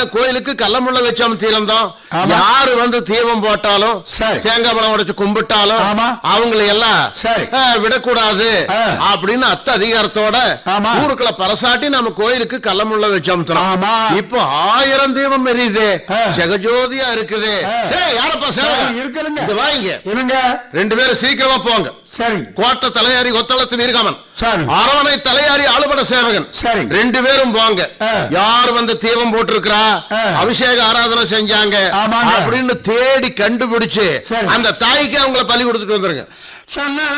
கோயிலுக்கு கள்ளமுள்ள வச்சோம் தீர்ந்தோம் ஆமா. யாரு வந்து தீபம் போட்டாலும் சரி. தேங்காய் பழம் உடைச்சு கும்பிட்டாலும் ஆமா. அவங்களை எல்லாம் சரி. ஆ, விடக்கூடாது ஆ. அப்படின்னு அத்த அதிகாரத்தோட ஆமா. ஊருக்குள்ள பரசாட்டி நம்ம கோயிலுக்கு கள்ளமுள்ள வச்சோம் ஆமா. இப்போ ஆயிரம் தீபம் எரியுது ஆ. ஜெகஜோதியா இருக்குது ஆ. ஏய், யாரப்பா சரி, சேவகன்? இருக்குதுங்க. இது வாங்க இருங்க ரெண்டு பேரும் சீக்கிரமா போங்க சரி கோட்டை தலையாரி ஒத்தளத்து வீரகாமன் சரி அரவணை தலையாரி ஆளுபட சேவகன் சரி. ரெண்டு பேரும் போங்க ஆ. யார் வந்து தீபம் போட்டிருக்கிறா ஆ. அபிஷேக ஆராதனை செஞ்சாங்க ஆமாங்க. அப்படின்னு தேடி கண்டுபிடிச்சு சரி. அந்த தாய்க்கு அவங்கள பலி கொடுத்துட்டு வந்துருங்க சொன்ன